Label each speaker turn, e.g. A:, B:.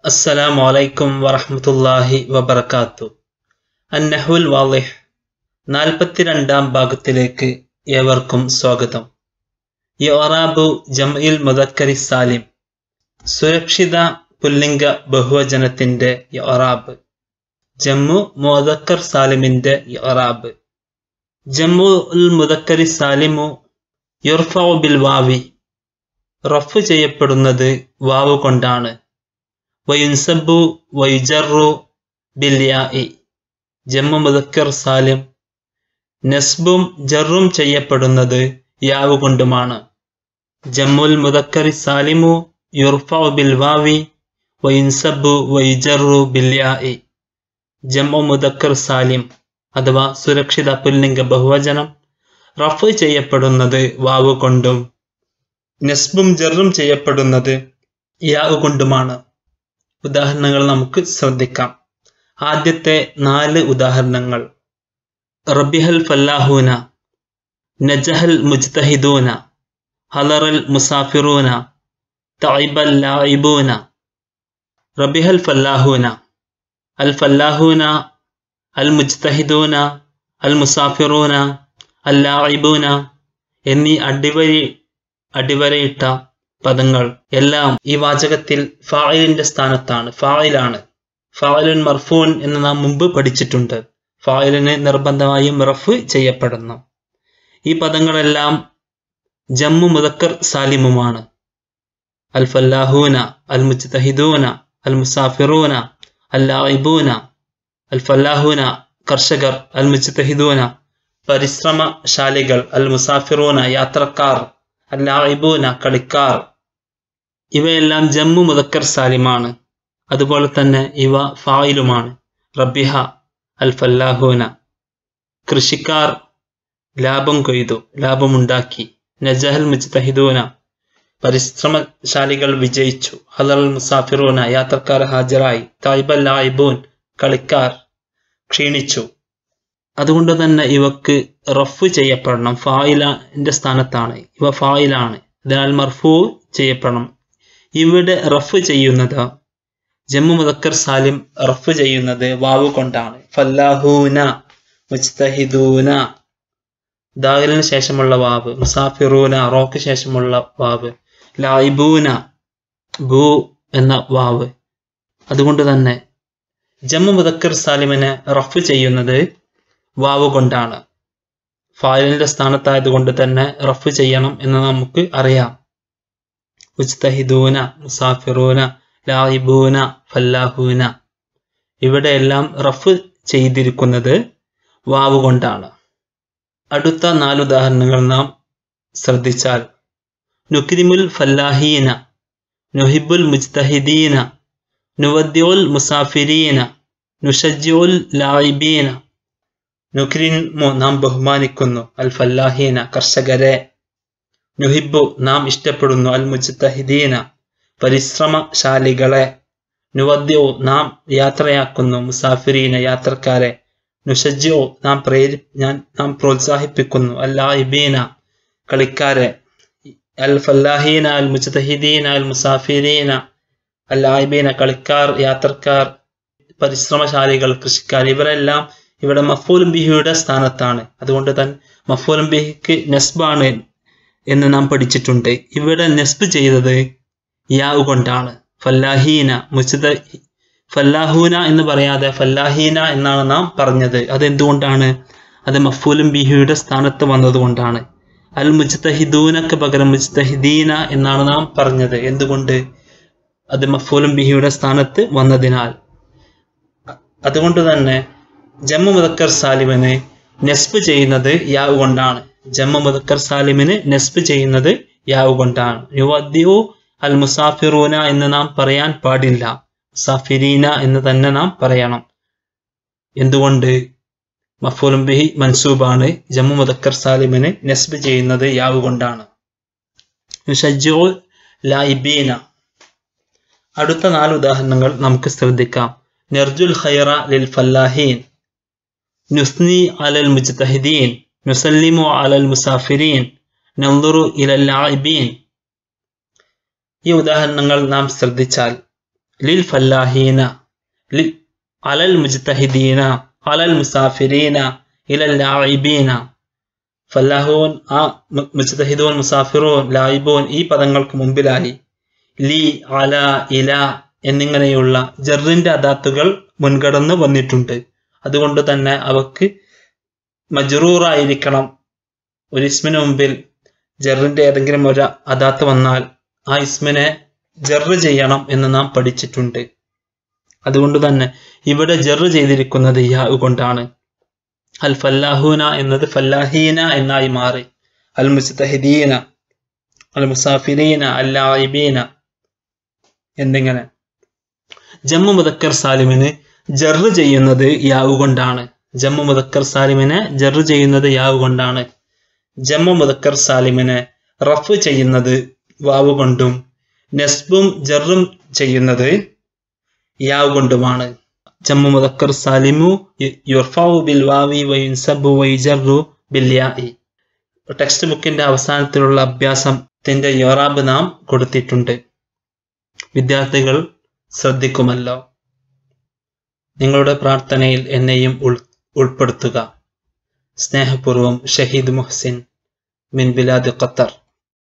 A: അസ്സലാമു അലൈക്കും വറഹ്മത്തുള്ളാഹി വബർക്കാത്തു അന്നഹുൽ വാളിഹ് നാൽപ്പത്തിരണ്ടാം ഭാഗത്തിലേക്ക് ഏവർക്കും സ്വാഗതം യൊറാബു ജംഇൽ മുദക്കരി സാലിം സുരക്ഷിത പുല്ലിംഗ ബഹുവചനത്തിന്റെ യൊറാബ് ജമ്മു മുദക്കർ സാലിമിന്റെ യൊറാബ് ജമ്മു ഉൽ മുദക്കരി സാലിമു യുർഫഉ ബിൽ വാവി റഫ് ചെയ്യപ്പെടുന്നത് വാവ് കൊണ്ടാണ് വയുൻസബു വയുജറു ബില്യാഇ ജമ്മു മുദക്കർ സാലിം നസ്ബും ജറും ചെയ്യപ്പെടുന്നത് യാവ് കൊണ്ടുമാണ് ജമ്മുൽ മുദക്കറി സാലിമു യുർഫഉ ബിൽ വാവി വയുൻസബു വയുജറു ബില്യാഇ ജമ്മു മുദക്കർ സാലിം അഥവാ സുരക്ഷിത പുല്ലിംഗ ബഹുവചനം റഫ് ചെയ്യപ്പെടുന്നത് വാവ് കൊണ്ടും നസ്ബും ജറും ചെയ്യപ്പെടുന്നത് യാവ് കൊണ്ടുമാണ് ഉദാഹരണങ്ങൾ നമുക്ക് ശ്രദ്ധിക്കാം ആദ്യത്തെ നാല് ഉദാഹരണങ്ങൾ റബിഹൽ ഫല്ലാഹൂന നജഹൽ മുജ്തഹിദൂന ഹലറൽ മുസാഫിറൂന തൈബൽ ലായിബൂന റബിഹൽ ഫല്ലാഹൂന അൽ ഫല്ലാഹൂന അൽ മുജ്തഹിദൂന അൽ മുസാഫിറൂന അൽ ലായിബൂന എന്നീ അടിവരി അടിവരയിട്ട പദങ്ങൾ എല്ലാം ഈ വാചകത്തിൽ ഫായിലിന്റെ സ്ഥാനത്താണ് ഫായിലാണ് ഫായിലുൻ മർഫൂൻ എന്ന് നാം മുമ്പ് പഠിച്ചിട്ടുണ്ട് ഫായിലിന് നിർബന്ധമായും റഫ് ചെയ്യപ്പെടുന്നു ഈ പദങ്ങളെല്ലാം ജമ്മു മുദക്കർ സാലിമുമാണ് അൽ ഫല്ലാഹൂന അൽ മുജ്തഹിദൂന അൽ മുസാഫിറൂന അൽ ലായിബൂന അൽ ഫല്ലാഹൂന കർഷകർ അൽ മുജ്തഹിദൂന പരിശ്രമശാലികൾ അൽ മുസാഫിറൂന യാത്രക്കാർ അൽ ലായിബൂന കളിക്കാർ ഇവയെല്ലാം ജമ്മു മുദക്കർ സാലിമാണ് അതുപോലെ തന്നെ ഇവ ഫായിലുമാണ് റബിഹ അൽ ഫല്ലാഹൂന കൃഷിക്കാർ ലാഭം കൊയ്തു ലാഭമുണ്ടാക്കി നജഹൽ മുജ്തഹിദൂന പരിശ്രമശാലികൾ വിജയിച്ചു ഹലൽ മുസാഫിറൂന യാത്രക്കാർ ഹാജരായി തായിബൽ ലായിബൂൻ കളിക്കാർ ക്ഷീണിച്ചു അതുകൊണ്ട് തന്നെ ഇവക്ക് റഫ് ചെയ്യപ്പെടണം ഫായിലിന്റെ സ്ഥാനത്താണ് ഇവ ഫായിലാണ് അതിനാൽ മർഫു ചെയ്യപ്പെടണം ഇവിടെ റഫ് ചെയ്യുന്നത് ജമ്മു മുദക്കർ സാലിം റഫ് ചെയ്യുന്നത് വാവ് കൊണ്ടാണ് ഫല്ലാഹൂന മുജ്തഹിദൂന ദാലിന് ശേഷമുള്ള വാവ് മുസാഫിറൂന റോക്ക് ശേഷമുള്ള വാവ് ലായിബൂന ബൂ എന്ന വാവ് അതുകൊണ്ട് തന്നെ ജമ്മു മുദക്കർ സാലിമിനെ റഫ് ചെയ്യുന്നത് വാവ് കൊണ്ടാണ് ഫായിലിന്റെ സ്ഥാനത്തായത് കൊണ്ട് തന്നെ റഫ് ചെയ്യണം എന്ന് നമുക്ക് അറിയാം മുജ്തഹിദൂന മുസാഫിറൂന ലായിബൂന ഫല്ലാഹൂന ഇവിടെയെല്ലാം റഫ് ചെയ്തിരിക്കുന്നത് വാവ് കൊണ്ടാണ് അടുത്ത നാലുദാഹരണങ്ങൾ നാം ശ്രദ്ധിച്ചാൽ നുക്രിമുൽ ഫല്ലാഹീന നുഹിബുൽ മുജ്തഹിദീന നുവദ്യോൽ മുസാഫിരീന നുഷജ്യോൽ ലായിബീന നുക്രിമു നാം ബഹുമാനിക്കുന്നു അൽ ഫല്ലാഹീന കർഷകരെ നുഹിബു നാം ഇഷ്ടപ്പെടുന്നു അൽ മുജ്തഹിദീന പരിശ്രമശാലികളെ നുവദ്യോ നാം യാത്രയാക്കുന്നു മുസാഫിരീന യാത്രക്കാരെ നുഷജ്യോ നാം പ്രേരി ഞാൻ നാം പ്രോത്സാഹിപ്പിക്കുന്നു അല്ലാഹിബീന കളിക്കാരെ അൽ ഫല്ലാഹീന അൽ മുജ്തഹിദീന അൽ മുസാഫിരീന അല്ലാഹിബീന കളിക്കാർ യാത്രക്കാർ പരിശ്രമശാലികൾ കൃഷിക്കാർ ഇവരെല്ലാം ഇവിടെ മഫൂലും ബിഹിയുടെ സ്ഥാനത്താണ് അതുകൊണ്ട് തന്നെ മഫൂലും ബിഹിക്ക് നെസ്ബാണ് എന്ന് നാം പഠിച്ചിട്ടുണ്ട് ഇവിടെ നെസ്ബ് ചെയ്തത് യാവ് കൊണ്ടാണ് ഫല്ലാഹീന മുച്ചിത ഫല്ലാഹൂന എന്ന് പറയാതെ ഫല്ലാഹീന എന്നാണ് നാം പറഞ്ഞത് അതെന്തുകൊണ്ടാണ് അത് മഫൂലും ബിഹിയുടെ സ്ഥാനത്ത് വന്നതുകൊണ്ടാണ് അൽ മുജ്തഹിദൂനക്ക് പകരം മുജ്തഹിദീന എന്നാണ് നാം പറഞ്ഞത് എന്തുകൊണ്ട് അത് മഫൂലും ബിഹിയുടെ സ്ഥാനത്ത് വന്നതിനാൽ അതുകൊണ്ട് തന്നെ ജമ്മു മുദക്കർ സാലിമിനെ നെസ്ബ് ചെയ്യുന്നത് യാവ് കൊണ്ടാണ് ജമ്മു മുദക്കർ സാലിമിന് നെസ്ബ് ചെയ്യുന്നത് യാവ് കൊണ്ടാണ് യുവദ്യു അൽ മുസാഫിറൂന എന്ന് നാം പറയാൻ പാടില്ല മുസാഫിരീന എന്ന് തന്നെ നാം പറയണം എന്തുകൊണ്ട് മഫൂലും ബിഹി മൻസൂബാണ് ജമ്മു മുദക്കർ സാലിമിന് നെസ്ബ് ചെയ്യുന്നത് യാവ് കൊണ്ടാണ് ഷജ്ജോൾ ലായിബീന അടുത്ത നാല് ഉദാഹരണങ്ങൾ നമുക്ക് ശ്രദ്ധിക്കാം നെർജുൽ ഖൈറ ലിൽ ഫല്ലാഹീൻ നുസ്നി അലൽ മുജ്തഹിദീൻ നുസല്ലിമു അലൽ മുസാഫിരീൻ നന്ദുറു ഇലൽ ലായിബീൻ ഈ ഉദാഹരണങ്ങൾ നാം ശ്രദ്ധിച്ചാൽ ലിൽ ഫല്ലാഹീന ലി അലൽ മുജ്തഹിദീന അലൽ മുസാഫിരീന ഇലൽ ലായിബീന ഫല്ലാഹൂൻ ആ മുജ്തഹിദൂൻ മുസാഫിറൂൻ ലായിബൂൻ ഈ പദങ്ങൾക്ക് മുമ്പിലായി ലി അല ഇല എന്നിങ്ങനെയുള്ള ജറിന്റെ അദാത്തുകൾ മുൻകടന്ന് വന്നിട്ടുണ്ട് അതുകൊണ്ട് തന്നെ അവക്ക് മജ്റൂറായിരിക്കണം ഒരു ഇസ്മിന് മുമ്പിൽ ജറിന്റെ ഏതെങ്കിലും ഒരു അദാത്ത് വന്നാൽ ആ ഇസ്മിനെ ജറ് ചെയ്യണം എന്ന് നാം പഠിച്ചിട്ടുണ്ട് അതുകൊണ്ട് തന്നെ ഇവിടെ ജറ് ചെയ്തിരിക്കുന്നത് യാ കൊണ്ടാണ് അൽ ഫല്ലാഹൂന എന്നത് ഫല്ലാഹീന എന്നായി മാറി അൽ മുസ്തഹിദീന അൽ മുസാഫിരീന അൽ ലായിബീന എന്നിങ്ങനെ ജമ്മു മുദക്കർ സാലിമിന് ജറ് ചെയ്യുന്നത് യാവ് കൊണ്ടാണ് ജമ്മു മുദക്കർ സാലിമിനെ ജറ് ചെയ്യുന്നത് യാവ് കൊണ്ടാണ് ജമ്മു മുദക്കർ സാലിമിനെ റഫ് ചെയ്യുന്നത് വാവ് കൊണ്ടും നെസ്ബും ജറും ചെയ്യുന്നത് യാവ് കൊണ്ടുമാണ് ജമ്മു മുദക്കർ സാലിമു യുർഫാവു ബിൽ വാവി വയുൻസബു വൈജറു ബിൽ യാഇ ടെക്സ്റ്റ് ബുക്കിന്റെ അവസാനത്തിലുള്ള അഭ്യാസത്തിന്റെ യോറാബ് നാം കൊടുത്തിട്ടുണ്ട് വിദ്യാർത്ഥികൾ ശ്രദ്ധിക്കുമല്ലോ നിങ്ങളുടെ പ്രാർത്ഥനയിൽ എന്നെയും ഉൾ ഉൾപ്പെടുത്തുക സ്നേഹപൂർവം ഷഹീദ് മുഹ്സിൻ മിൻ ബിലാദ് ഖത്തർ